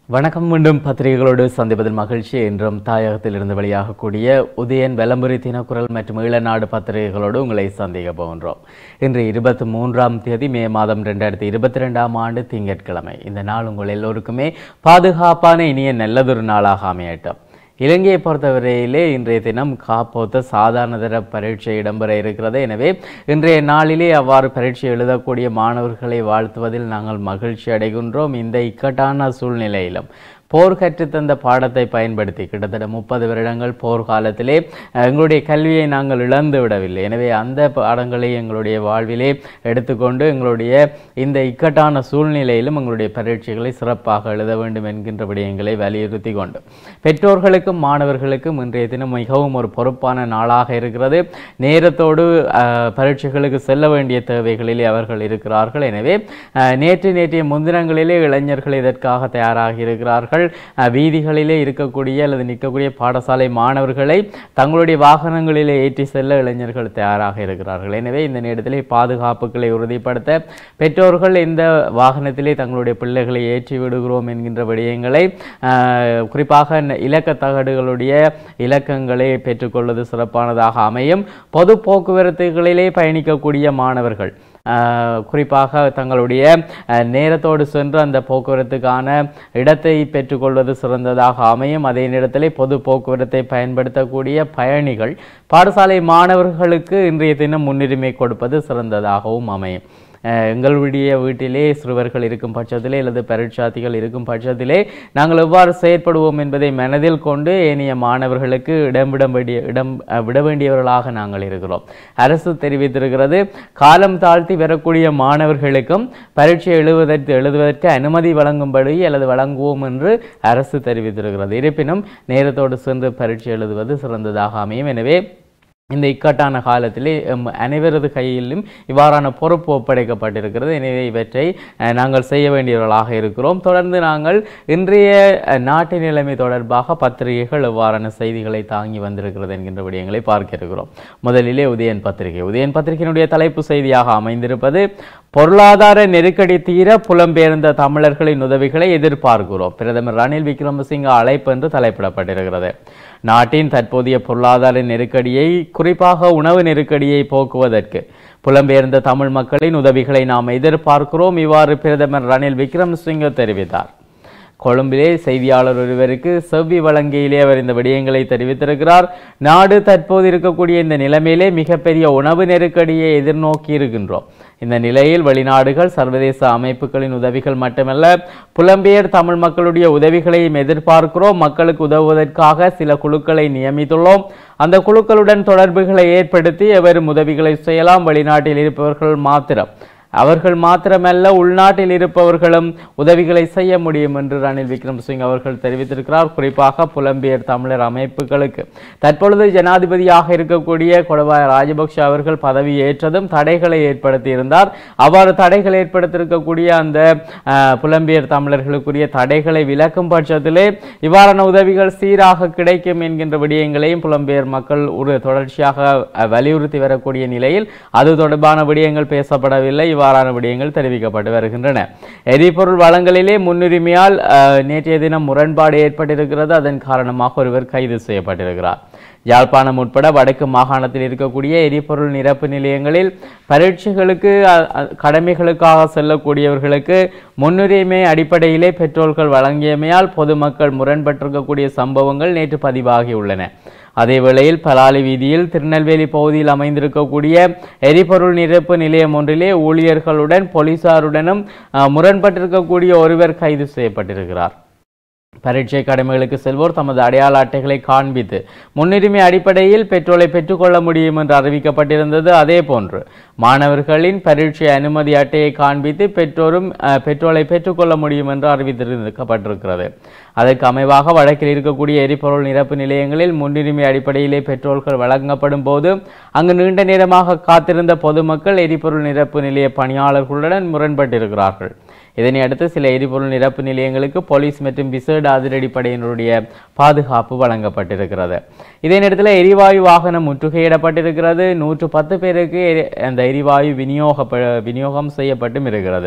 வணக்கம் மீண்டும் பத்திரிகைகளோடு சந்திப்பதில் மகிழ்ச்சி என்றும் தாயகத்திலிருந்து வெளியாகக்கூடிய உதயன் வெலம்புரி தினக்குரல் மற்றும் ஈழநாடு பத்திரிகைகளோடு உங்களை சந்திக்க போகின்றோம் இன்று இருபத்தி மூன்றாம் தேதி மே மாதம் ரெண்டாயிரத்தி இருபத்தி ரெண்டாம் ஆண்டு திங்கட்கிழமை இந்த நாள் உங்கள் எல்லோருக்குமே பாதுகாப்பான இனிய நல்லதொரு நாளாக அமையட்டும் இலங்கையை பொறுத்தவரையிலே இன்றைய தினம் காப்போத்த சாதாரணதர பரீட்சை இடம்பெற இருக்கிறது எனவே இன்றைய நாளிலே அவ்வாறு பரீட்சை எழுதக்கூடிய மாணவர்களை வாழ்த்துவதில் நாங்கள் மகிழ்ச்சி அடைகின்றோம் இந்த இக்கட்டான சூழ்நிலையிலும் போர் கற்றுத்தந்த பாடத்தை பயன்படுத்தி கிட்டத்தட்ட முப்பது வருடங்கள் போர் காலத்திலே அஹ், எங்களுடைய கல்வியை நாங்கள் இழந்து விடவில்லை எனவே அந்த பாடங்களை எங்களுடைய வாழ்விலே எடுத்துக்கொண்டு எங்களுடைய இந்த இக்கட்டான சூழ்நிலையிலும் எங்களுடைய பரீட்சைகளை சிறப்பாக எழுத வேண்டும் என்கின்ற விடயங்களை வலியுறுத்தி கொண்டு பெற்றோர்களுக்கும் மாணவர்களுக்கும் இன்றைய தினம் மிகவும் ஒரு பொறுப்பான நாளாக இருக்கிறது நேரத்தோடு அஹ், பரீட்சைகளுக்கு செல்ல வேண்டிய தேவைகளிலே அவர்கள் இருக்கிறார்கள் எனவே அஹ், நேற்று நேற்றைய முன்தினங்களிலே இளைஞர்கள் இதற்காக தயாராகி இருக்கிறார்கள் அஹ், வீதிகளிலே இருக்கக்கூடிய அல்லது நிற்கக்கூடிய பாடசாலை மாணவர்களை தங்களுடைய வாகனங்களிலே ஏற்றி செல்ல இளைஞர்கள் தயாராக இருக்கிறார்கள் எனவே இந்த நேரத்திலே பாதுகாப்புகளை உறுதிப்படுத்த பெற்றோர்கள் இந்த வாகனத்திலே தங்களுடைய பிள்ளைகளை ஏற்றி விடுகிறோம் என்கின்ற விடயங்களை அஹ், குறிப்பாக ந- இலக்க தகடுகளுடைய இலக்கங்களை பெற்றுக்கொள்வது சிறப்பானதாக அமையும் பொது போக்குவரத்துகளிலே பயணிக்கக்கூடிய மாணவர்கள் ஆஹ் குறிப்பாக தங்களுடைய அஹ், நேரத்தோடு சென்று அந்த போக்குவரத்துக்கான இடத்தை பெற்றுக்கொள்வது சிறந்ததாக அமையும் அதே நேரத்தில் பொது போக்குவரத்தை பயன்படுத்தக்கூடிய பயணிகள் பாடசாலை மாணவர்களுக்கு இன்றைய தினம் முன்னுரிமை கொடுப்பது சிறந்ததாகவும் அமையும் அஹ், எங்களுடைய வீட்டிலே சிறுவர்கள் இருக்கும் பட்சத்திலே அல்லது பரீட்சார்த்திகள் இருக்கும் பட்சத்திலே நாங்கள் எவ்வாறு செயற்படுவோம் என்பதை மனதில் கொண்டு ஏனைய மாணவர்களுக்கு இடம் விட வேண்டிய இடம் அஹ், விட வேண்டியவர்களாக நாங்கள் இருக்கிறோம் அரசு தெரிவித்திருக்கிறது காலம் தாழ்த்தி வரக்கூடிய மாணவர்களுக்கும் பரீட்சை எழுவதற்கு எழுதுவதற்கு அனுமதி வழங்கும்படி அல்லது வழங்குவோம் என்று அரசு தெரிவித்திருக்கிறது இருப்பினும் நேரத்தோடு சென்று பரீட்சை எழுதுவது சிறந்ததாக அமையும் எனவே இந்த இக்கட்டான காலத்திலே எம் அனைவரது கையிலும் இவ்வாறான பொறுப்பு ஒப்படைக்கப்பட்டிருக்கிறது எனவே இவற்றை அஹ், நாங்கள் செய்ய வேண்டியவர்களாக இருக்கிறோம் தொடர்ந்து நாங்கள் இன்றைய அஹ், நாட்டு நிலைமை தொடர்பாக பத்திரிகைகள் எவ்வாறான செய்திகளை தாங்கி வந்திருக்கிறது என்கின்ற விடயங்களை பார்க்க இருக்கிறோம் முதலிலே உதயன் பத்திரிகை உதயன் பத்திரிகையினுடைய தலைப்பு செய்தியாக அமைந்திருப்பது பொருளாதார நெருக்கடி தீர புலம்பெயர்ந்த தமிழர்களின் உதவிகளை எதிர்பார்க்கிறோம் பிரதமர் ரணில் விக்ரமசிங்க அழைப்பு என்று தலைப்பிடப்பட்டிருக்கிறது நாட்டின் தற்போதைய பொருளாதார நெருக்கடியை குறிப்பாக உணவு நெருக்கடியை போக்குவதற்கு புலம்பெயர்ந்த தமிழ் மக்களின் உதவிகளை நாம் எதிர்பார்க்கிறோம் இவ்வாறு பிரதமர் ரணில் விக்ரமசிங்க தெரிவித்தார் கொழும்பிலே செய்தியாளர் ஒருவருக்கு செவ்வி வழங்கியிலே அவர் இந்த விடயங்களை தெரிவித்திருக்கிறார் நாடு தற்போது இருக்கக்கூடிய இந்த நிலைமையிலே மிகப்பெரிய உணவு நெருக்கடியை எதிர்நோக்கி இருக்கின்றோம் இந்த நிலையில் வெளிநாடுகள் சர்வதேச அமைப்புகளின் உதவிகள் மட்டுமல்ல புலம்பெயர் தமிழ் மக்களுடைய உதவிகளையும் எதிர்பார்க்கிறோம் மக்களுக்கு உதவுவதற்காக சில குழுக்களை நியமித்துள்ளோம் அந்த குழுக்களுடன் தொடர்புகளை ஏற்படுத்தி எவரும் உதவிகளை செய்யலாம் வெளிநாட்டில் இருப்பவர்கள் மாத்திரம் அவர்கள் மாத்திரமல்ல உள்நாட்டில் இருப்பவர்களும் உதவிகளை செய்ய முடியும் என்று ரணில் விக்ரமசிங் அவர்கள் தெரிவித்திருக்கிறார் குறிப்பாக புலம்பெயர் தமிழர் அமைப்புகளுக்கு தற்பொழுது ஜனாதிபதியாக இருக்கக்கூடிய கொடபாய ராஜபக்ஷ அவர்கள் பதவி ஏற்றதும் தடைகளை ஏற்படுத்தியிருந்தார் அவ்வாறு தடைகள் ஏற்படுத்தியிருக்கக்கூடிய அந்த அஹ், புலம்பெயர் தமிழர்களுக்குரிய தடைகளை விலக்கும் பட்சத்திலே இவ்வாறான உதவிகள் சீராக கிடைக்கும் என்கின்ற விடயங்களையும் புலம்பெயர் மக்கள் ஒரு தொடர்ச்சியாக அஹ், வலியுறுத்தி வரக்கூடிய நிலையில் அது தொடர்பான விடயங்கள் பேசப்படவில்லை இவ்வாறான விடயங்கள் தெரிவிக்கப்பட்டு வருகின்றன எரிபொருள் வளங்களிலே முன்னுரிமையால் அஹ், நேற்றைய தினம் முரண்பாடு ஏற்பட்டிருக்கிறது அதன் காரணமாக ஒருவர் கைது செய்யப்பட்டிருக்கிறார் யாழ்ப்பாணம் உட்பட வடக்கு மாகாணத்தில் இருக்கக்கூடிய எரிபொருள் நிரப்பு நிலையங்களில் பரீட்சைகளுக்கு அ- அ- கடமைகளுக்காக செல்லக்கூடியவர்களுக்கு முன்னுரிமை அடிப்படையிலே பெட்ரோல்கள் வழங்கியமையால் பொதுமக்கள் முரண்பட்டிருக்கக்கூடிய சம்பவங்கள் நேற்று பதிவாகியுள்ளன அதே வேளையில் பலாலி வீதியில் திருநெல்வேலி பகுதியில் அமைந்திருக்கக்கூடிய எரிபொருள் நிரப்பு நிலையம் ஒன்றிலே ஊழியர்களுடன் போலீசாருடனும் அஹ், முரண்பட்டிருக்கக்கூடிய ஒருவர் கைது செய்யப்பட்டிருக்கிறார் பரீட்சை கடமைகளுக்கு செல்வோர் தமது அடையாள அட்டைகளை காண்பித்து முன்னுரிமை அடிப்படையில் பெட்ரோலை பெற்றுக்கொள்ள முடியும் என்று அறிவிக்கப்பட்டிருந்தது அதே போன்று மாணவர்களின் பரீட்சை அனுமதி அட்டையை காண்பித்து பெற்றோரும் அஹ், பெட்ரோலை பெற்றுக்கொள்ள முடியும் என்று அறிவித்திருக்கப்பட்டிருக்கிறது அதற்கு அமைவாக வடக்கில் இருக்கக்கூடிய எரிபொருள் நிரப்பு நிலையங்களில் முன்னுரிமை அடிப்படையிலே பெட்ரோல்கள் வழங்கப்படும் போது அங்கு நீண்ட நேரமாக காத்திருந்த பொதுமக்கள் எரிபொருள் நிரப்பு நிலைய பணியாளர்களுடன் முரண்பட்டிருக்கிறார்கள் இதனை அடுத்து சில எரிபொருள் நிரப்பு நிலையங்களுக்கு போலீஸ் மற்றும் விசேட அதிரடிப்படையினருடைய பாதுகாப்பு வழங்கப்பட்டிருக்கிறது இதே நேரத்தில் எரிவாயு வாகனம் முற்றுகையிடப்பட்டிருக்கிறது நூற்று பத்து பேருக்கு எரி- அந்த எரிவாயு விநியோக விநியோகம் செய்யப்பட்டும் இருக்கிறது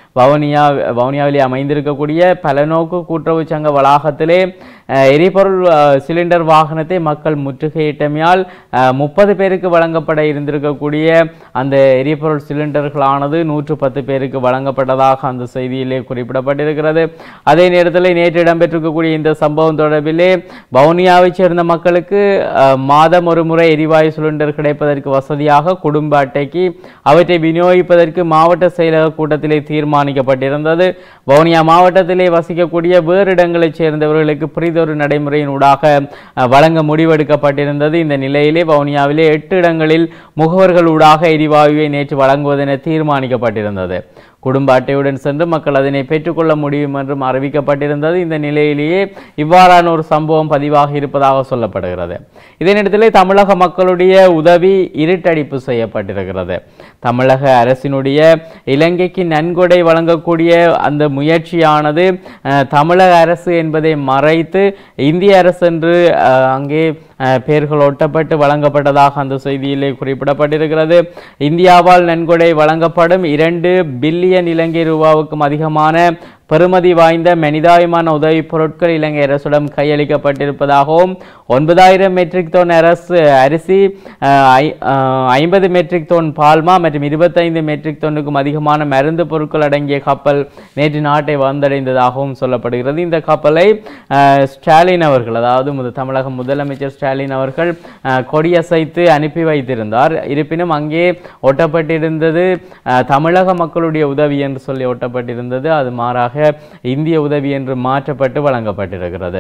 வவுனியா வவுனியாவிலே அமைந்திருக்கக்கூடிய பலநோக்கு கூட்டுறவு சங்க வளாகத்திலே அஹ், எரிபொருள் அஹ், சிலிண்டர் வாகனத்தை மக்கள் முற்றுகையிட்டமையால் முப்பது பேருக்கு வழங்கப்பட இருந்திருக்கக்கூடிய அந்த எரிபொருள் சிலிண்டர்களானது நூற்று பத்து பேருக்கு வழங்கப்பட்டதாக அந்த செய்தியிலே குறிப்பிடப்பட்டிருக்கிறது அதே நேரத்தில் நேற்று இடம்பெற்றிருக்கக்கூடிய இந்த சம்பவம் தொடர்பிலே வவுனியாவைச் சேர்ந்த மக்களுக்கு அஹ், மாதம் ஒரு முறை எரிவாயு சிலிண்டர் கிடைப்பதற்கு வசதியாக குடும்ப அட்டைக்கு அவற்றை விநியோகிப்பதற்கு மாவட்ட செயலக கூட்டத்திலே தீர்மானிக்கப்பட்டிருந்தது வவுனியா மாவட்டத்திலே வசிக்கக்கூடிய வேறு இடங்களைச் சேர்ந்தவர்களுக்கு பிரிதொரு நடைமுறையின் ஊடாக அஹ், வழங்க முடிவெடுக்கப்பட்டிருந்தது இந்த நிலையிலே வவுனியாவிலே எட்டு இடங்களில் முகவர்கள் ஊடாக எரிவாயுவை நேற்று வழங்குவதென தீர்மானிக்கப்பட்டிருந்தது குடும்ப அட்டையுடன் சென்று மக்கள் அதனை பெற்றுக்கொள்ள முடியும் என்றும் அறிவிக்கப்பட்டிருந்தது இந்த நிலையிலேயே இவ்வாறான ஒரு சம்பவம் பதிவாகி இருப்பதாக சொல்லப்படுகிறது இதே நேரத்திலே தமிழக மக்களுடைய உதவி இருட்டடிப்பு செய்யப்பட்டிருக்கிறது தமிழக அரசினுடைய இலங்கைக்கு நன்கொடை வழங்கக்கூடிய அந்த முயற்சியானது அஹ், தமிழக அரசு என்பதை மறைத்து இந்திய அரசு என்று அஹ், அங்கே அஹ், பெயர்கள் ஒட்டப்பட்டு வழங்கப்பட்டதாக அந்த செய்தியிலே குறிப்பிடப்பட்டிருக்கிறது இந்தியாவால் நன்கொடை வழங்கப்படும் இரண்டு பில்லியன் இலங்கை ரூபாவுக்கும் அதிகமான பெறுமதி வாய்ந்த மனிதாயமான உதவிப் பொருட்கள் இலங்கை அரசிடம் கையளிக்கப்பட்டிருப்பதாகவும் ஒன்பதாயிரம் மெட்ரிக் டன் அரசு அரிசி அஹ், ஐ- அஹ், ஐம்பது மெட்ரிக் டன் பால்மா மற்றும் இருபத்தைந்து மெட்ரிக் டன்னுக்கும் அதிகமான மருந்து பொருட்கள் அடங்கிய கப்பல் நேற்று நாட்டை வந்தடைந்ததாகவும் சொல்லப்படுகிறது இந்த கப்பலை அஹ், ஸ்டாலின் அவர்கள் அதாவது முத- தமிழக முதலமைச்சர் ஸ்டாலின் அவர்கள் அஹ், கொடியசைத்து அனுப்பி வைத்திருந்தார் இருப்பினும் அங்கே ஒட்டப்பட்டிருந்தது அஹ், தமிழக மக்களுடைய உதவி என்று சொல்லி ஒட்டப்பட்டிருந்தது அது மாறாக இந்திய உதவி என்று மாற்றப்பட்டு வழங்கப்பட்டிருக்கிறது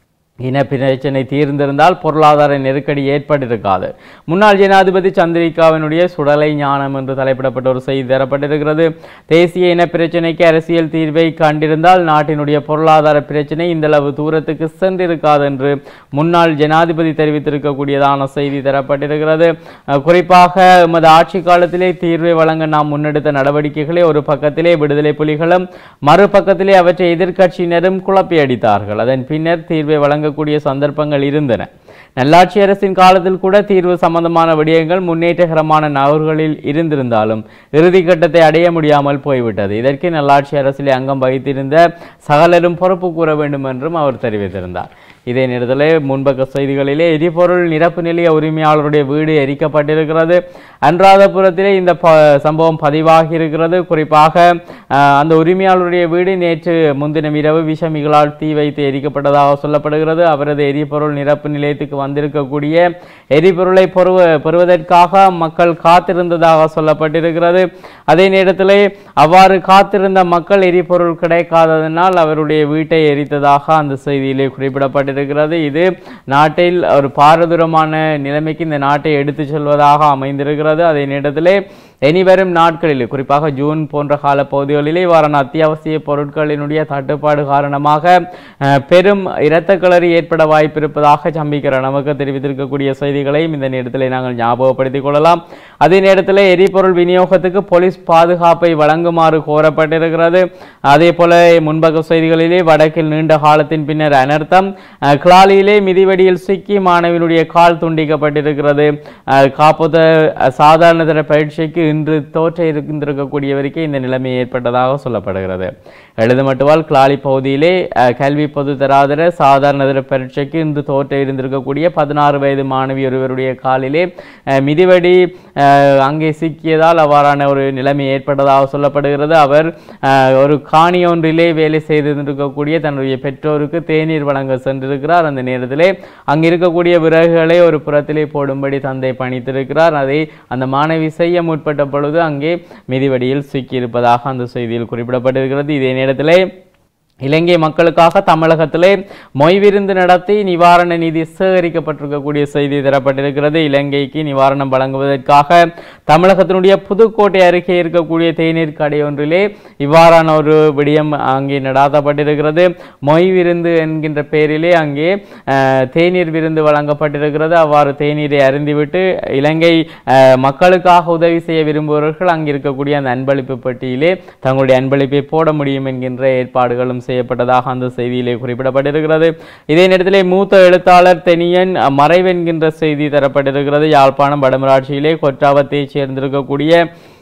இன பிரச்சனை தீர்ந்திருந்தால் பொருளாதார நெருக்கடி ஏற்பட்டிருக்காது முன்னாள் ஜனாதிபதி சந்திரிகாவினுடைய சுடலை ஞானம் என்று தலைப்பிடப்பட்ட ஒரு செய்தி தரப்பட்டிருக்கிறது தேசிய இன பிரச்சனைக்கு அரசியல் தீர்வை கண்டிருந்தால் நாட்டினுடைய பொருளாதார பிரச்சனை இந்த அளவு தூரத்துக்கு சென்றிருக்காது என்று முன்னாள் ஜனாதிபதி தெரிவித்திருக்கக்கூடியதான செய்தி தரப்பட்டிருக்கிறது அஹ், குறிப்பாக எமது ஆட்சி காலத்திலே தீர்வை வழங்க நாம் முன்னெடுத்த நடவடிக்கைகளை ஒரு பக்கத்திலே விடுதலை புலிகளும் மறுபக்கத்திலே அவற்றை எதிர்க்கட்சியினரும் குழப்பி அடித்தார்கள் அதன் பின்னர் தீர்வை வழங்கக்கூடிய சந்தர்ப்பங்கள் இருந்தன நல்லாட்சி அரசின் காலத்தில் கூட தீர்வு சம்பந்தமான விடயங்கள் முன்னேற்றகரமான நகர்களில் இருந்திருந்தாலும் இறுதி கட்டத்தை அடைய முடியாமல் போய்விட்டது இதற்கு நல்லாட்சி அரசிலே அங்கம் வகித்திருந்த சகலரும் பொறுப்பு கூற வேண்டும் என்றும் அவர் தெரிவித்திருந்தார் இதே நேரத்திலே முன்பக்க செய்திகளிலே எரிபொருள் நிரப்பு நிலைய உரிமையாளருடைய வீடு எரிக்கப்பட்டிருக்கிறது அன்றாதபுரத்திலே இந்த ப- சம்பவம் பதிவாகி இருக்கிறது குறிப்பாக அஹ், அந்த உரிமையாளருடைய வீடு நேற்று முன்தினம் இரவு விஷமிகளால் தீ வைத்து எரிக்கப்பட்டதாக சொல்லப்படுகிறது அவரது எரிபொருள் நிரப்பு நிலையத்துக்கு வந்திருக்கக்கூடிய எரிபொருளை பெறுவ பெறுவதற்காக மக்கள் காத்திருந்ததாக சொல்லப்பட்டிருக்கிறது அதே நேரத்திலே அவ்வாறு காத்திருந்த மக்கள் எரிபொருள் கிடைக்காததனால் அவருடைய வீட்டை எரித்ததாக அந்த செய்தியிலே குறிப்பிடப்பட்டிருக்கிறது இது நாட்டில் ஒரு பாரதூரமான நிலைமைக்கு இந்த நாட்டை எடுத்துச் செல்வதாக அமைந்திருக்கிறது அதே நேரத்திலே இனிவரும் நாட்களில் குறிப்பாக ஜூன் போன்ற கால பகுதிகளிலே இவ்வாறான அத்தியாவசிய பொருட்களினுடைய தட்டுப்பாடு காரணமாக அஹ், பெரும் இரத்த கிளறி ஏற்பட வாய்ப்பிருப்பதாக சம்பிக்கிற நமக்கு தெரிவித்திருக்கக்கூடிய செய்திகளையும் இந்த நேரத்தில் நாங்கள் ஞாபகப்படுத்திக் கொள்ளலாம் அதே நேரத்தில் எரிபொருள் விநியோகத்துக்கு போலீஸ் பாதுகாப்பை வழங்குமாறு கோரப்பட்டிருக்கிறது அதே போல முன்பக்க செய்திகளிலே வடக்கில் நீண்ட காலத்தின் பின்னர் அனர்த்தம் அஹ், கிளாலியிலே மிதிவெடியில் சிக்கி மாணவியினுடைய கால் துண்டிக்கப்பட்டிருக்கிறது அஹ், காப்போத அஹ், சாதாரண தர பரீட்சைக்கு இன்று தோற்ற இருந்திருக்கக்கூடியவருக்கே இந்த நிலைமை ஏற்பட்டதாக சொல்லப்படுகிறது எழுது மட்டுவால் கிளாலி பகுதியிலே அஹ், கல்வி பொது தராதர சாதாரண தர பரீட்சைக்கு இன்று தோற்ற இருந்திருக்கக்கூடிய பதினாறு வயது மாணவி ஒருவருடைய காலிலே அஹ், மிதிவடி அஹ், அங்கே சிக்கியதால் அவ்வாறான ஒரு நிலைமை ஏற்பட்டதாக சொல்லப்படுகிறது அவர் அஹ், ஒரு காணி ஒன்றிலே வேலை செய்திருந்திருக்கக்கூடிய தன்னுடைய பெற்றோருக்கு தேநீர் வழங்க சென்றிருக்கிறார் அந்த நேரத்திலே அங்கே இருக்கக்கூடிய விறகுகளை ஒரு புறத்திலே போடும்படி தந்தை பணித்திருக்கிறார் அதை அந்த மாணவி செய்ய முற்பட்ட பொழுது அங்கே மிதிவடியில் சிக்கியிருப்பதாக அந்த செய்தியில் குறிப்பிடப்பட்டிருக்கிறது இதே நேரத்திலே இலங்கை மக்களுக்காக தமிழகத்திலே மொய் விருந்து நடத்தி நிவாரண நிதி சேகரிக்கப்பட்டிருக்கக்கூடிய செய்தி தரப்பட்டிருக்கிறது இலங்கைக்கு நிவாரணம் வழங்குவதற்காக தமிழகத்தினுடைய புதுக்கோட்டை அருகே இருக்கக்கூடிய தேநீர் கடை ஒன்றிலே இவ்வாறான ஒரு விடயம் அங்கே நடாத்தப்பட்டிருக்கிறது மொய் விருந்து என்கின்ற பெயரிலே அங்கே அஹ், தேநீர் விருந்து வழங்கப்பட்டிருக்கிறது அவ்வாறு தேநீரை அருந்திவிட்டு இலங்கை அஹ், மக்களுக்காக உதவி செய்ய விரும்புபவர்கள் அங்கே இருக்கக்கூடிய அந்த அன்பளிப்பு பெட்டியிலே தங்களுடைய அன்பளிப்பை போட முடியும் என்கின்ற ஏற்பாடுகளும் செய்யப்பட்டதாக அந்த செய்தியிலே குறிப்பிடப்பட்டிருக்கிறது இதே நேரத்திலே மூத்த எழுத்தாளர் தெனியன் அஹ், மறைவென்கின்ற செய்தி தரப்பட்டிருக்கிறது யாழ்ப்பாணம் வடமராட்சியிலே கொற்றாவத்தை சேர்ந்திருக்கக்கூடிய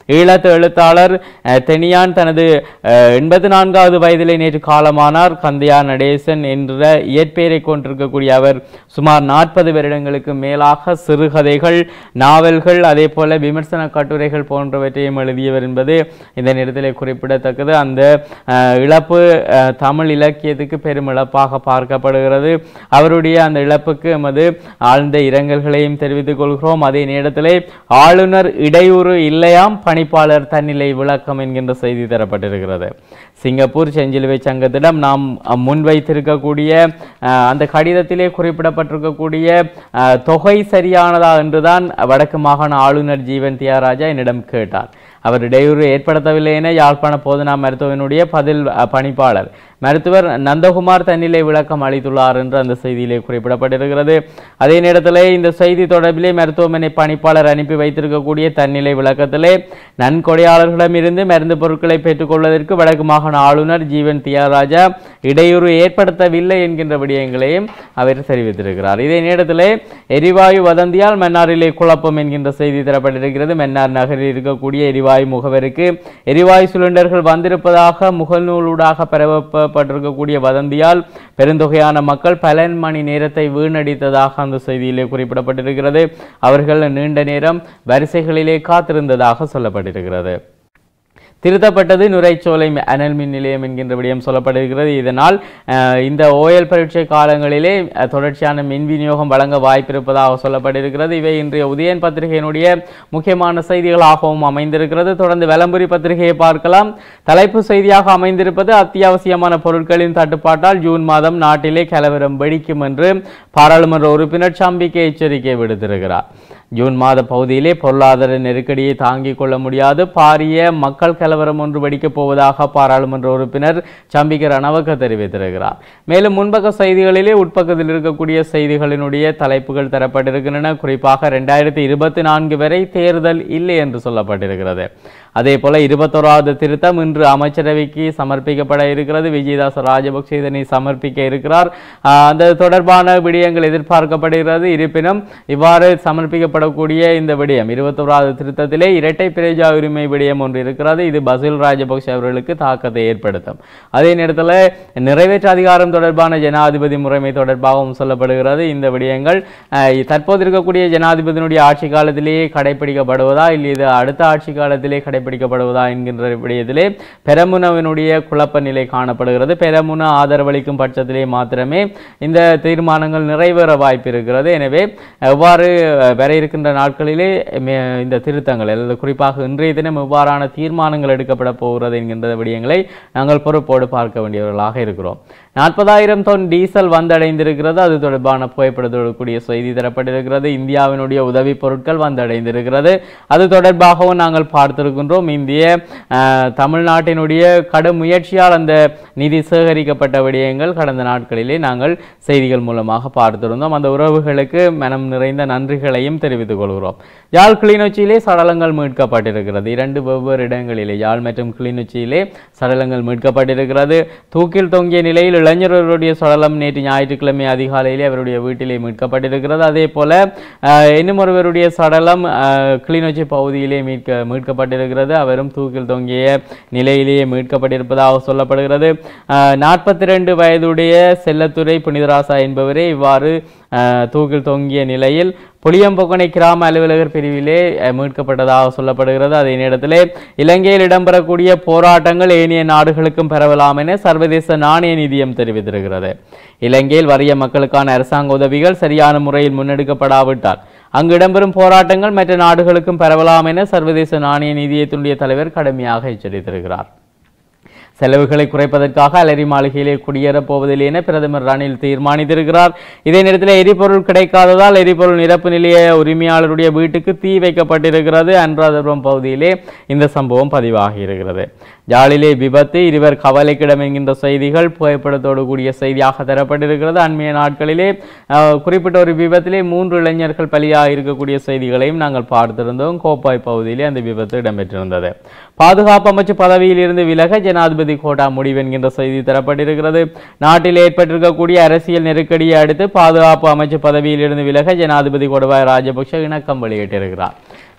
ஈழத்து எழுத்தாளர் அஹ், தெனியான் தனது எண்பத்தி நான்காவது வயதிலே நேற்று காலமானார் கந்தையா நடேசன் என்ற இயற்பெயரை கொண்டிருக்கக்கூடிய அவர் சுமார் நாற்பது வருடங்களுக்கு மேலாக சிறுகதைகள் நாவல்கள் அதே போல விமர்சன கட்டுரைகள் போன்றவற்றையும் எழுதியவர் என்பது இந்த நேரத்தில் குறிப்பிடத்தக்கது அந்த அஹ், இழப்பு அஹ், தமிழ் இலக்கியத்துக்கு பெரும் இழப்பாக பார்க்கப்படுகிறது அவருடைய அந்த இழப்புக்கு எமது ஆழ்ந்த இரங்கல்களையும் தெரிவித்துக் கொள்கிறோம் அதே நேரத்திலே ஆளுநர் இடையூறு இல்லையாம் பணிப்பாளர் தன்னிலை விளக்கம் என்கின்ற செய்தி தரப்பட்டிருக்கிறது சிங்கப்பூர் செஞ்சிலுவை சங்கத்திடம் நாம் அஹ், முன்வைத்திருக்கக்கூடிய அஹ், அந்த கடிதத்திலே குறிப்பிடப்பட்டிருக்கக்கூடிய அஹ், தொகை சரியானதா என்றுதான் வடக்கு மாகாண ஆளுநர் ஜீவன் தியாகராஜா என்னிடம் கேட்டார் அவர் இடையூறு ஏற்படுத்தவில்லை என யாழ்ப்பாண போதனா மருத்துவனுடைய பதில் அஹ், பணிப்பாளர் மருத்துவர் நந்தகுமார் தன்னிலை விளக்கம் அளித்துள்ளார் என்று அந்த செய்தியிலே குறிப்பிடப்பட்டிருக்கிறது அதே நேரத்திலே இந்த செய்தி தொடர்பிலே மருத்துவமனை பணிப்பாளர் அனுப்பி வைத்திருக்கக்கூடிய தன்னிலை விளக்கத்திலே நன்கொடையாளர்களிடமிருந்து மருந்து பொருட்களை பெற்றுக்கொள்வதற்கு வடக்கு மாகாண ஆளுநர் ஜீவன் தியாகராஜா இடையூறு ஏற்படுத்தவில்லை என்கின்ற விடயங்களையும் அவர் தெரிவித்திருக்கிறார் இதே நேரத்திலே எரிவாயு வதந்தியால் மன்னாரிலே குழப்பம் என்கின்ற செய்தி தரப்பட்டிருக்கிறது மன்னார் நகரில் இருக்கக்கூடிய எரிவாயு முகவருக்கு எரிவாயு சிலிண்டர்கள் வந்திருப்பதாக முகநூலூடாக பரப்பப்பட்டிருக்கக்கூடிய வதந்தியால் பெருந்தொகையான மக்கள் பல மணி நேரத்தை வீணடித்ததாக அந்த செய்தியிலே குறிப்பிடப்பட்டிருக்கிறது அவர்கள் நீண்ட நேரம் வரிசைகளிலே காத்திருந்ததாக சொல்லப்பட்டிருக்கிறது திருத்தப்பட்டது நுரைச்சோலை அனல் மின் நிலையம் என்கின்ற விடயம் சொல்லப்படுகிறது இதனால் அஹ், இந்த ஓயல் பரீட்சை காலங்களிலே அஹ், தொடர்ச்சியான மின் விநியோகம் வழங்க வாய்ப்பிருப்பதாக சொல்லப்பட்டிருக்கிறது இவை இன்றைய உதயன் பத்திரிகையினுடைய முக்கியமான செய்திகளாகவும் அமைந்திருக்கிறது தொடர்ந்து வெலம்புரி பத்திரிகையை பார்க்கலாம் தலைப்பு செய்தியாக அமைந்திருப்பது அத்தியாவசியமான பொருட்களின் தட்டுப்பாட்டால் ஜூன் மாதம் நாட்டிலே கலவரம் வெடிக்கும் என்று பாராளுமன்ற உறுப்பினர் சம்பிக்கை எச்சரிக்கை விடுத்திருக்கிறார் ஜூன் மாத பகுதியிலே பொருளாதார நெருக்கடியை தாங்கிக் கொள்ள முடியாது பாரிய மக்கள் கலவரம் ஒன்று வெடிக்கப் போவதாக பாராளுமன்ற உறுப்பினர் சம்பிக்க ரணவக்க தெரிவித்திருக்கிறார் மேலும் முன்பக்க செய்திகளிலே உட்பக்கத்தில் இருக்கக்கூடிய செய்திகளினுடைய தலைப்புகள் தரப்பட்டிருக்கின்றன குறிப்பாக ரெண்டாயிரத்தி இருபத்தி நான்கு வரை தேர்தல் இல்லை என்று சொல்லப்பட்டிருக்கிறது அதே போல இருபத்தோராவது திருத்தம் இன்று அமைச்சரவைக்கு சமர்ப்பிக்கப்பட இருக்கிறது விஜயதாச ராஜபக்சே இதனை சமர்ப்பிக்க இருக்கிறார் ஆஹ் அந்த தொடர்பான விடயங்கள் எதிர்பார்க்கப்படுகிறது இருப்பினும் இவ்வாறு சமர்ப்பிக்கப்படக்கூடிய இந்த விடயம் இருபத்தோராவது திருத்தத்திலே இரட்டை பிரஜா உரிமை விடயம் ஒன்று இருக்கிறது இது பசில் ராஜபக்ஷ அவர்களுக்கு தாக்கத்தை ஏற்படுத்தும் அதே நேரத்தில் நிறைவேற்று அதிகாரம் தொடர்பான ஜனாதிபதி முறைமை தொடர்பாகவும் சொல்லப்படுகிறது இந்த விடயங்கள் ஆஹ் தற்போது இருக்கக்கூடிய ஜனாதிபதியினுடைய ஆட்சி காலத்திலேயே கடைபிடிக்கப்படுவதா இல்லை இது அடுத்த ஆட்சி காலத்திலே கடைபிடிக்கப்படுவதா என்கின்ற விடயத்திலே பெரமுனவினுடைய குழப்ப நிலை காணப்படுகிறது பெரமுன ஆதரவளிக்கும் பட்சத்திலே மாத்திரமே இந்த தீர்மானங்கள் நிறைவேற வாய்ப்பு இருக்கிறது எனவே எவ்வாறு அஹ், வர இருக்கின்ற நாட்களிலே மே- இந்த திருத்தங்கள் அல்லது குறிப்பாக இன்றைய தினம் எவ்வாறான தீர்மானங்கள் எடுக்கப்பட போகிறது என்கின்ற விடயங்களை நாங்கள் பொறுப்போடு பார்க்க வேண்டியவர்களாக இருக்கிறோம் நாற்பதாயிரம் தொன் டீசல் வந்தடைந்திருக்கிறது அது தொடர்பான புகைப்படத்தோடு கூடிய செய்தி தரப்பட்டிருக்கிறது இந்தியாவினுடைய உதவி பொருட்கள் வந்தடைந்திருக்கிறது அது தொடர்பாகவும் நாங்கள் பார்த்திருக்கின்றோம் இந்திய அஹ், தமிழ்நாட்டினுடைய கடும் முயற்சியால் அந்த நிதி சேகரிக்கப்பட்ட விடயங்கள் கடந்த நாட்களிலே நாங்கள் செய்திகள் மூலமாக பார்த்திருந்தோம் அந்த உறவுகளுக்கு மனம் நிறைந்த நன்றிகளையும் தெரிவித்துக் கொள்கிறோம் யாழ் கிளிநொச்சியிலே சடலங்கள் மீட்கப்பட்டிருக்கிறது இரண்டு வெவ்வேறு இடங்களிலே யாழ் மற்றும் கிளிநொச்சியிலே சடலங்கள் மீட்கப்பட்டிருக்கிறது தூக்கில் தொங்கிய நிலையில் இளைஞர் ஒருவருடைய சடலம் நேற்று ஞாயிற்றுக்கிழமை அதிகாலையிலே அவருடைய வீட்டிலே மீட்கப்பட்டிருக்கிறது அதே போல அஹ், இன்னும் ஒருவருடைய சடலம் அஹ், கிளிநொச்சி பகுதியிலே மீட்க மீட்கப்பட்டிருக்கிறது அவரும் தூக்கில் தொங்கிய நிலையிலேயே மீட்கப்பட்டிருப்பதாக சொல்லப்படுகிறது நாற்பத்தி ரெண்டு வயதுடைய செல்லத்துறை புனிதராசா என்பவரே இவ்வாறு அஹ், தூக்கில் தொங்கிய நிலையில் புளியம்பொக்கனை கிராம அலுவலகர் பிரிவிலே அஹ், மீட்கப்பட்டதாக சொல்லப்படுகிறது அதே நேரத்திலே இலங்கையில் இடம்பெறக்கூடிய போராட்டங்கள் ஏனைய நாடுகளுக்கும் பரவலாம் என சர்வதேச நாணய நிதியம் தெரிவித்திருக்கிறது இலங்கையில் வறிய மக்களுக்கான அரசாங்க உதவிகள் சரியான முறையில் முன்னெடுக்கப்படாவிட்டால் அங்கு இடம்பெறும் போராட்டங்கள் மற்ற நாடுகளுக்கும் பரவலாம் என சர்வதேச நாணய நிதியத்தினுடைய தலைவர் கடுமையாக எச்சரித்திருக்கிறார் செலவுகளை குறைப்பதற்காக அலரி மாளிகையிலே குடியேறப் போவதில்லை என பிரதமர் ரணில் தீர்மானித்திருக்கிறார் இதே நேரத்தில் எரிபொருள் கிடைக்காததால் எரிபொருள் நிரப்பு நிலைய உரிமையாளருடைய வீட்டுக்கு தீ வைக்கப்பட்டிருக்கிறது அன்றாதபுரம் பகுதியிலே இந்த சம்பவம் பதிவாகி இருக்கிறது ஜாலிலே விபத்து இருவர் கவலைக்கிடம் என்கின்ற செய்திகள் புகைப்படத்தோடு கூடிய செய்தியாக தரப்பட்டிருக்கிறது அண்மைய நாட்களிலே அஹ், குறிப்பிட்ட ஒரு விபத்திலே மூன்று இளைஞர்கள் பலியாக இருக்கக்கூடிய செய்திகளையும் நாங்கள் பார்த்திருந்தோம் கோப்பாய் பகுதியிலே அந்த விபத்து இடம்பெற்றிருந்தது பாதுகாப்பு அமைச்சு பதவியில் இருந்து விலக ஜனாதிபதி கோட்டா முடிவு என்கின்ற செய்தி தரப்பட்டிருக்கிறது நாட்டில் ஏற்பட்டிருக்கக்கூடிய அரசியல் நெருக்கடியை அடுத்து பாதுகாப்பு அமைச்சு பதவியில் இருந்து விலக ஜனாதிபதி கோடபாய ராஜபக்ஷ இணக்கம் வெளியிட்டிருக்கிறார்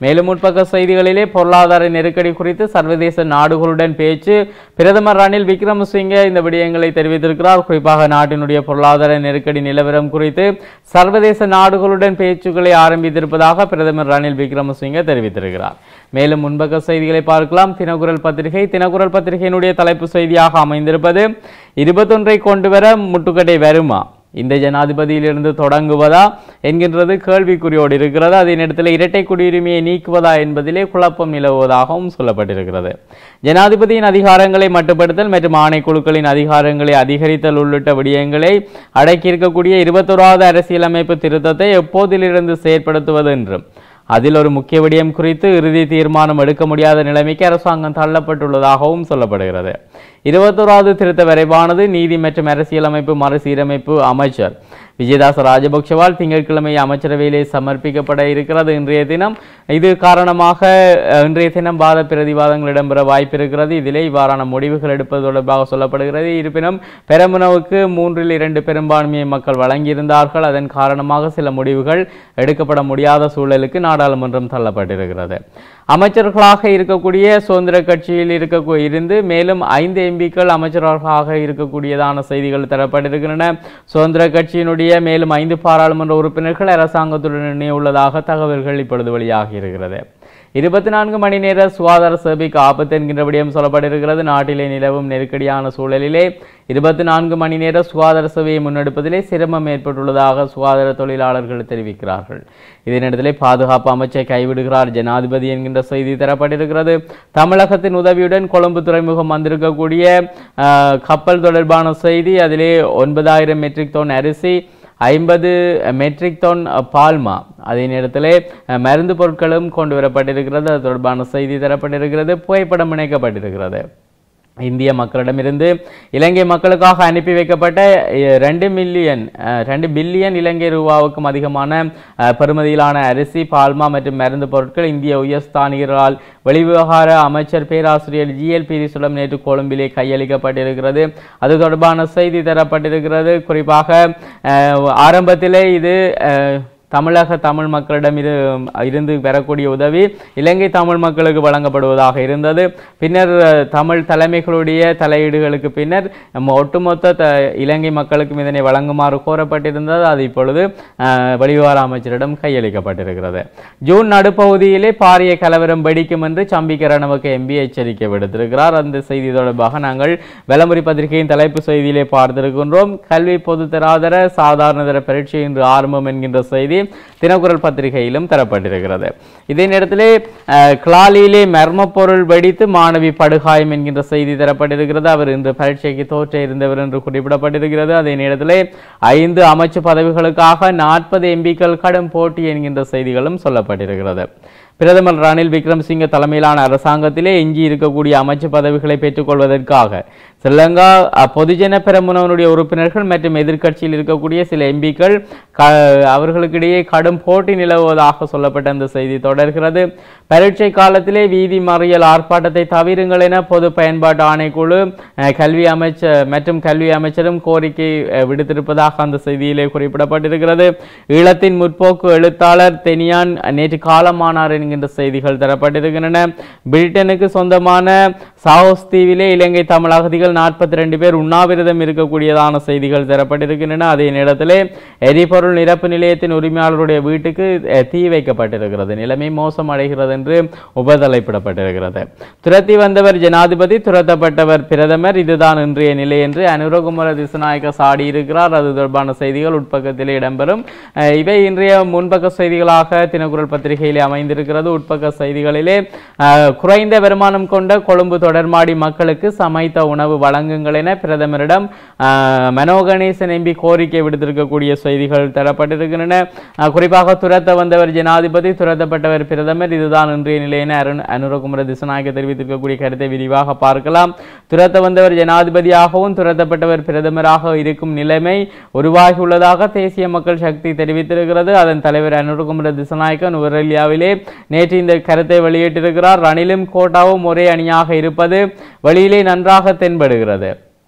மேலும் முற்பக்க செய்திகளிலே பொருளாதார நெருக்கடி குறித்து சர்வதேச நாடுகளுடன் பேச்சு பிரதமர் ரணில் விக்ரமசிங்கே இந்த விடயங்களை தெரிவித்திருக்கிறார் குறிப்பாக நாட்டினுடைய பொருளாதார நெருக்கடி நிலவரம் குறித்து சர்வதேச நாடுகளுடன் பேச்சுக்களை ஆரம்பித்திருப்பதாக பிரதமர் ரணில் விக்ரமசிங்கே தெரிவித்திருக்கிறார் மேலும் முன்பக்க செய்திகளை பார்க்கலாம் தினகுரல் பத்திரிகை தினகுரல் பத்திரிகையினுடைய தலைப்பு செய்தியாக அமைந்திருப்பது இருபத்தொன்றை கொண்டு வர முட்டுக்கட்டை வருமா இந்த ஜனாதிபதியிலிருந்து தொடங்குவதா என்கின்றது கேள்விக்குறியோடு இருக்கிறது அதே நேரத்தில் இரட்டை குடியுரிமையை நீக்குவதா என்பதிலே குழப்பம் நிலவுவதாகவும் சொல்லப்பட்டிருக்கிறது ஜனாதிபதியின் அதிகாரங்களை மட்டுப்படுத்தல் மற்றும் ஆணைக்குழுக்களின் அதிகாரங்களை அதிகரித்தல் உள்ளிட்ட விடயங்களை அடக்கியிருக்கக்கூடிய இருபத்தோராவது அரசியலமைப்பு திருத்தத்தை எப்போதிலிருந்து செயற்படுத்துவது என்றும் அதில் ஒரு முக்கிய விடயம் குறித்து இறுதி தீர்மானம் எடுக்க முடியாத நிலைமைக்கு அரசாங்கம் தள்ளப்பட்டுள்ளதாகவும் சொல்லப்படுகிறது இருபத்தோராவது திருத்த வரைவானது நீதி மற்றும் அரசியலமைப்பு மறுசீரமைப்பு அமைச்சர் விஜயதாச ராஜபக்ஷவால் திங்கட்கிழமை அமைச்சரவையிலே சமர்ப்பிக்கப்பட இருக்கிறது இன்றைய தினம் இது காரணமாக அஹ், இன்றைய தினம் வாத பிரதிவாதங்கள் இடம்பெற வாய்ப்பு இருக்கிறது இதிலே இவ்வாறான முடிவுகள் எடுப்பது தொடர்பாக சொல்லப்படுகிறது இருப்பினும் பெரமுனவுக்கு மூன்றில் இரண்டு பெரும்பான்மையை மக்கள் வழங்கியிருந்தார்கள் அதன் காரணமாக சில முடிவுகள் எடுக்கப்பட முடியாத சூழலுக்கு நாடாளுமன்றம் தள்ளப்பட்டிருக்கிறது அமைச்சர்களாக இருக்கக்கூடிய சுதந்திர கட்சியில் இருக்க இருந்து மேலும் ஐந்து எம்பிக்கள் அமைச்சர்களாக இருக்கக்கூடியதான செய்திகள் தரப்பட்டிருக்கின்றன சுதந்திர கட்சியினுடைய மேலும் ஐந்து பாராளுமன்ற உறுப்பினர்கள் அரசாங்கத்துடன் இணையுள்ளதாக தகவல்கள் இப்பொழுது வெளியாகி இருக்கிறது இருபத்தி நான்கு மணி நேர சுகாதார சேவைக்கு ஆபத்து என்கின்ற விடயம் சொல்லப்பட்டிருக்கிறது நாட்டிலே நிலவும் நெருக்கடியான சூழலிலே இருபத்தி நான்கு மணி நேர சுகாதார சேவையை முன்னெடுப்பதிலே சிரமம் ஏற்பட்டுள்ளதாக சுகாதார தொழிலாளர்கள் தெரிவிக்கிறார்கள் இதனிடத்திலே பாதுகாப்பு அமைச்சை கைவிடுகிறார் ஜனாதிபதி என்கின்ற செய்தி தரப்பட்டிருக்கிறது தமிழகத்தின் உதவியுடன் கொழும்பு துறைமுகம் வந்திருக்கக்கூடிய ஆஹ், கப்பல் தொடர்பான செய்தி அதிலே ஒன்பதாயிரம் மெட்ரிக் டன் அரிசி ஐம்பது மெட்ரிக் டன் பால்மா அதே நேரத்திலே அஹ், மருந்து பொருட்களும் கொண்டு வரப்பட்டிருக்கிறது அது தொடர்பான செய்தி தரப்பட்டிருக்கிறது புகைப்படம் இணைக்கப்பட்டிருக்கிறது இந்திய மக்களிடமிருந்து இலங்கை மக்களுக்காக அனுப்பி வைக்கப்பட்ட அஹ், ரெண்டு மில்லியன் அஹ், ரெண்டு பில்லியன் இலங்கை ரூபாவுக்கும் அதிகமான அஹ், பெறுமதியிலான அரிசி பால்மா மற்றும் மருந்து பொருட்கள் இந்திய உயர்ஸ்தானிகரால் வெளிவிவகார அமைச்சர் பேராசிரியர் ஜிஎல் பீரிசுடம் நேற்று கொழும்பிலே கையளிக்கப்பட்டிருக்கிறது அது தொடர்பான செய்தி தரப்பட்டிருக்கிறது குறிப்பாக அஹ், ஆரம்பத்திலே இது அஹ், தமிழக தமிழ் மக்களிடம் இரு இருந்து பெறக்கூடிய உதவி இலங்கை தமிழ் மக்களுக்கு வழங்கப்படுவதாக இருந்தது பின்னர் அஹ், தமிழ் தலைமைகளுடைய தலையீடுகளுக்கு பின்னர் நம்ம ஒட்டுமொத்த த இலங்கை மக்களுக்கும் இதனை வழங்குமாறு கோரப்பட்டிருந்தது அது இப்பொழுது அஹ், வெளிவிவகார அமைச்சரிடம் கையளிக்கப்பட்டிருக்கிறது ஜூன் நடுப்பகுதியிலே பாரிய கலவரம் வெடிக்கும் என்று சம்பிக்கரணவுக்கு எம்பி எச்சரிக்கை விடுத்திருக்கிறார் அந்த செய்தி தொடர்பாக நாங்கள் விளம்பரி பத்திரிகையின் தலைப்பு செய்தியிலே பார்த்திருக்கின்றோம் கல்வி பொதுத்தராதர சாதாரணதர பரீட்சை இன்று ஆரம்பம் என்கின்ற செய்தி தினக்குரல் பத்திரிகையிலும் தரப்பட்டிருக்கிறது இதே நேரத்திலே அஹ், கிளாலியிலே மர்ம பொருள் வெடித்து மாணவி படுகாயம் என்கின்ற செய்தி தரப்பட்டிருக்கிறது அவர் இன்று பரீட்சைக்கு தோற்ற இருந்தவர் என்று குறிப்பிடப்பட்டிருக்கிறது அதே நேரத்திலே ஐந்து அமைச்சு பதவிகளுக்காக நாற்பது எம்பிக்கள் கடும் போட்டி என்கின்ற செய்திகளும் சொல்லப்பட்டிருக்கிறது பிரதமர் ரணில் விக்ரமசிங்க தலைமையிலான அரசாங்கத்திலே எஞ்சி இருக்கக்கூடிய அமைச்சு பதவிகளை பெற்றுக்கொள்வதற்காக ஸ்ரீலங்கா அஹ், பொதுஜன பெரமுனவனுடைய உறுப்பினர்கள் மற்றும் எதிர்க்கட்சியில் இருக்கக்கூடிய சில எம்பிக்கள் க அவர்களுக்கிடையே கடும் போட்டி நிலவுவதாக சொல்லப்பட்ட அந்த செய்தி தொடர்கிறது பரீட்சை காலத்திலே வீதி மறியல் ஆர்ப்பாட்டத்தை தவிருங்கள் என பொது பயன்பாட்டு ஆணைக்குழு அஹ், கல்வி அமைச்சர் மற்றும் கல்வி அமைச்சரும் கோரிக்கை அஹ், விடுத்திருப்பதாக அந்த செய்தியிலே குறிப்பிடப்பட்டிருக்கிறது ஈழத்தின் முற்போக்கு எழுத்தாளர் தெனியான் நேற்று காலமானார் என்கின்ற செய்திகள் தரப்பட்டிருக்கின்றன பிரிட்டனுக்கு சொந்தமான சாவோஸ் தீவிலே இலங்கை தமிழ் அகதிகள் நாற்பத்தி ரெண்டு பேர் உண்ணாவிரதம் இருக்கக்கூடியதான செய்திகள் தரப்பட்டிருக்கின்றன அதே நேரத்திலே எரிபொருள் நிரப்பு நிலையத்தின் உரிமையாளருடைய வீட்டுக்கு அஹ், தீ வைக்கப்பட்டிருக்கிறது நிலைமை மோசமடைகிறது என்று உபதலைப்பிடப்பட்டிருக்கிறது துரத்தி வந்தவர் ஜனாதிபதி துரத்தப்பட்டவர் பிரதமர் இதுதான் இன்றைய நிலை என்று அனுரகுமார திசுநாயக்க சாடி இருக்கிறார் அது தொடர்பான செய்திகள் உட்பக்கத்திலே இடம்பெறும் அஹ், இவை இன்றைய முன்பக்க செய்திகளாக தினக்குரல் பத்திரிகையிலே அமைந்திருக்கிறது உட்பக்க செய்திகளிலே அஹ், குறைந்த வருமானம் கொண்ட கொழும்பு தொடர்மாடி மக்களுக்கு சமைத்த உணவு வழங்குங்கள் என பிரதமரிடம் அஹ், மனோ கணேசன் எம்பி கோரிக்கை விடுத்திருக்கக்கூடிய செய்திகள் தரப்பட்டிருக்கின்றன அஹ், குறிப்பாக துரத்த வந்தவர் ஜனாதிபதி துரத்தப்பட்டவர் பிரதமர் இதுதான் இன்றைய நிலை என அருண் அனுரகுமர திசுநாயக்க தெரிவித்திருக்கக்கூடிய கருத்தை விரிவாக பார்க்கலாம் துரத்த வந்தவர் ஜனாதிபதியாகவும் துரத்தப்பட்டவர் பிரதமராக இருக்கும் நிலைமை உருவாகியுள்ளதாக தேசிய மக்கள் சக்தி தெரிவித்திருக்கிறது அதன் தலைவர் அனுரகுமர திசுநாயக்க நுவரெலியாவிலே நேற்று இந்த கருத்தை வெளியிட்டிருக்கிறார் ரணிலும் கோட்டாவும் ஒரே அணியாக இருப்பது வெளியிலே நன்றாக தென்படுகிறது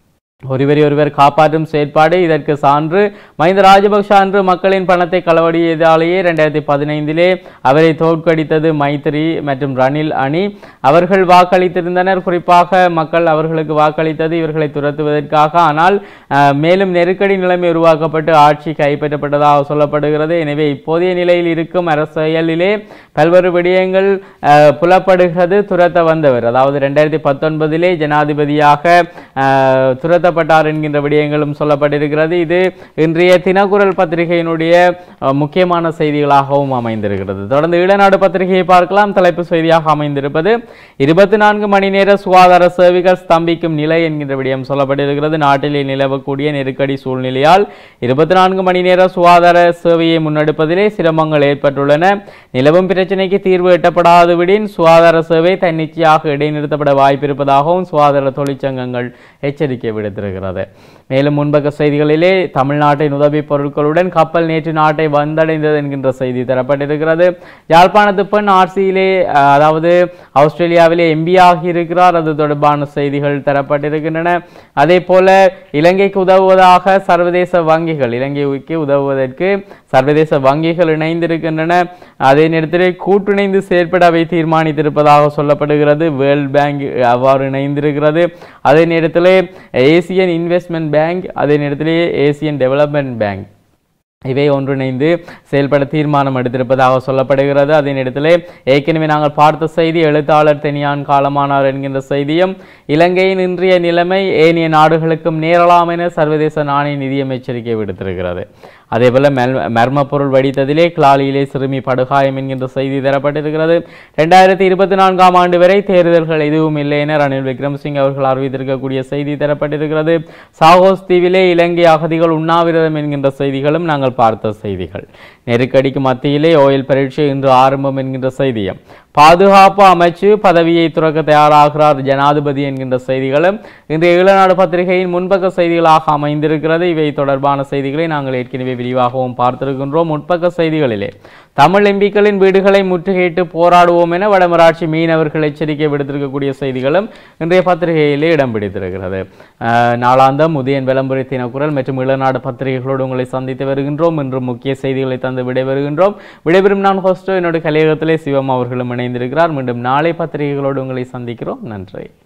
ஒருவரை ஒருவர் காப்பாற்றும் செயற்பாடு இதற்கு சான்று மஹிந்த ராஜபக்ஷ அன்று மக்களின் பணத்தை களவடியதாலேயே இரண்டாயிரத்தி பதினைந்திலே அவரை தோற்கடித்தது மைத்திரி மற்றும் ரணில் அணி அவர்கள் வாக்களித்திருந்தனர் குறிப்பாக மக்கள் அவர்களுக்கு வாக்களித்தது இவர்களை துரத்துவதற்காக ஆனால் அஹ், மேலும் நெருக்கடி நிலைமை உருவாக்கப்பட்டு ஆட்சி கைப்பற்றப்பட்டதாக சொல்லப்படுகிறது எனவே இப்போதைய நிலையில் இருக்கும் அரசியலிலே பல்வேறு விடயங்கள் அஹ், புலப்படுகிறது துரத்த வந்தவர் அதாவது ரெண்டாயிரத்தி பத்தொன்பதிலே ஜனாதிபதியாக அஹ், துரத்தப்பட்டார் என்கின்ற விடயங்களும் சொல்லப்பட்டிருக்கிறது இது இன்றைய தினக்குரல் பத்திரிகையினுடைய அஹ், முக்கியமான செய்திகளாகவும் அமைந்திருக்கிறது தொடர்ந்து ஈழநாடு பத்திரிகையை பார்க்கலாம் தலைப்பு செய்தியாக அமைந்திருப்பது இருபத்தி நான்கு மணி நேர சுகாதார சேவைகள் ஸ்தம்பிக்கும் நிலை என்கின்ற விடயம் சொல்லப்பட்டிருக்கிறது நாட்டிலே நிலவக்கூடிய நெருக்கடி சூழ்நிலையால் இருபத்தி நான்கு மணி நேர சுகாதார சேவையை முன்னெடுப்பதிலே சிரமங்கள் ஏற்பட்டுள்ளன நிலவும் பிரச்சினைக்கு தீர்வு எட்டப்படாது விடின் சுகாதார சேவை தன்னிச்சையாக இடைநிறுத்தப்பட வாய்ப்பிருப்பதாகவும் சுகாதார தொழிற்சங்கங்கள் எச்சரிக்கை விடுத்திருக்கிறது மேலும் முன்பக்க செய்திகளிலே தமிழ்நாட்டின் உதவி பொருட்களுடன் கப்பல் நேற்று நாட்டை வந்தடைந்தது என்கின்ற செய்தி தரப்பட்டிருக்கிறது யாழ்ப்பாணத்து பெண் ஆர்சியிலே அஹ், அதாவது ஆஸ்திரேலியாவிலே எம்பி ஆகி இருக்கிறார் அது தொடர்பான செய்திகள் தரப்பட்டிருக்கின்றன அதே போல இலங்கைக்கு உதவுவதாக சர்வதேச வங்கிகள் இலங்கைக்கு உதவுவதற்கு சர்வதேச வங்கிகள் இணைந்திருக்கின்றன அதே நேரத்தில் கூட்டிணைந்து செயற்பட அவை தீர்மானித்திருப்பதாக சொல்லப்படுகிறது வேர்ல்ட் பேங்க் அவ்வாறு இணைந்திருக்கிறது அதே நேரத்தில் ஏசியன் இன்வெஸ்ட்மெண்ட் பேங்க் அதே நேரத்தில் ஏசியன் டெவலப்மெண்ட் பேங்க் இவை ஒன்றிணைந்து செயல்பட தீர்மானம் எடுத்திருப்பதாக சொல்லப்படுகிறது அதே நேரத்தில் ஏற்கனவே நாங்கள் பார்த்த செய்தி எழுத்தாளர் தெனியான் காலமானார் என்கின்ற செய்தியும் இலங்கையின் இன்றைய நிலைமை ஏனைய நாடுகளுக்கும் நேரலாம் என சர்வதேச நாணய நிதியம் எச்சரிக்கை விடுத்திருக்கிறது அதேபோல மெல் மர்ம பொருள் வெடித்ததிலே கிளாலியிலே சிறுமி படுகாயம் என்கின்ற செய்தி தரப்பட்டிருக்கிறது ரெண்டாயிரத்தி இருபத்தி நான்காம் ஆண்டு வரை தேர்தல்கள் எதுவும் இல்லை என ரணில் விக்ரமசிங் அவர்கள் அறிவித்திருக்கக்கூடிய செய்தி தரப்பட்டிருக்கிறது சாகோஸ் தீவிலே இலங்கை அகதிகள் உண்ணாவிரதம் என்கின்ற செய்திகளும் நாங்கள் பார்த்த செய்திகள் நெருக்கடிக்கு மத்தியிலே ஓயில் பரீட்சை இன்று ஆரம்பம் என்கின்ற செய்தியும் பாதுகாப்பு அமைச்சு பதவியை துறக்க தயாராகிறார் ஜனாதிபதி என்கின்ற செய்திகளும் இன்றைய ஈழநாடு பத்திரிகையின் முன்பக்க செய்திகளாக அமைந்திருக்கிறது இவை தொடர்பான செய்திகளை நாங்கள் ஏற்கனவே விரிவாகவும் பார்த்திருக்கின்றோம் முற்பக்க செய்திகளிலே தமிழ் எம்பிக்களின் வீடுகளை முற்றுகையிட்டு போராடுவோம் என வடமராட்சி மீனவர்கள் எச்சரிக்கை விடுத்திருக்கக்கூடிய செய்திகளும் இன்றைய பத்திரிகையிலே இடம் பிடித்திருக்கிறது அஹ், நாளாந்தம் உதயன் விளம்பர தினக்குரல் மற்றும் இளநாடு பத்திரிகைகளோடு உங்களை சந்தித்து வருகின்றோம் இன்று முக்கிய செய்திகளை தந்து விடைபெறுகின்றோம் விடைபெறும் நான் ஹோஸ்டோ என்னோட கலையகத்திலே சிவம் அவர்களும் இணைந்திருக்கிறார் மீண்டும் நாளை பத்திரிகைகளோடு உங்களை சந்திக்கிறோம் நன்றி